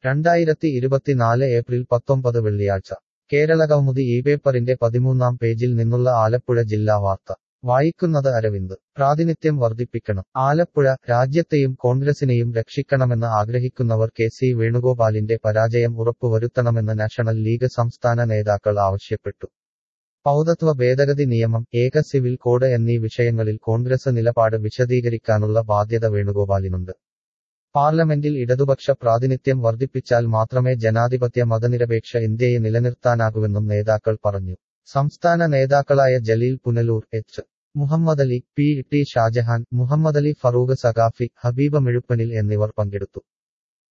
രണ്ടായിരത്തി ഇരുപത്തിനാല് ഏപ്രിൽ പത്തൊമ്പത് വെള്ളിയാഴ്ച കേരളകൗമുദി ഈ പേപ്പറിന്റെ പതിമൂന്നാം പേജിൽ നിന്നുള്ള ആലപ്പുഴ ജില്ലാ വാർത്ത വായിക്കുന്നത് അരവിന്ദ് പ്രാതിനിധ്യം വർദ്ധിപ്പിക്കണം ആലപ്പുഴ രാജ്യത്തെയും കോൺഗ്രസിനെയും രക്ഷിക്കണമെന്ന് ആഗ്രഹിക്കുന്നവർ കെ സി വേണുഗോപാലിന്റെ പരാജയം ഉറപ്പുവരുത്തണമെന്ന് നാഷണൽ ലീഗ് സംസ്ഥാന നേതാക്കൾ ആവശ്യപ്പെട്ടു പൗരത്വ ഭേദഗതി നിയമം ഏക സിവിൽ കോഡ് എന്നീ വിഷയങ്ങളിൽ കോൺഗ്രസ് നിലപാട് വിശദീകരിക്കാനുള്ള ബാധ്യത വേണുഗോപാലിനുണ്ട് പാർലമെന്റിൽ ഇടതുപക്ഷ പ്രാതിനിധ്യം വർദ്ധിപ്പിച്ചാൽ മാത്രമേ ജനാധിപത്യ മതനിരപേക്ഷ ഇന്ത്യയെ നിലനിർത്താനാകുവെന്നും നേതാക്കൾ പറഞ്ഞു സംസ്ഥാന നേതാക്കളായ Jaleel Punalur H Muhammad Ali P T Shajahan Muhammad Ali Farooq Saqafi Habeeba മെഴുപ്പനിൽ എന്നിവർ പങ്കെടുത്തു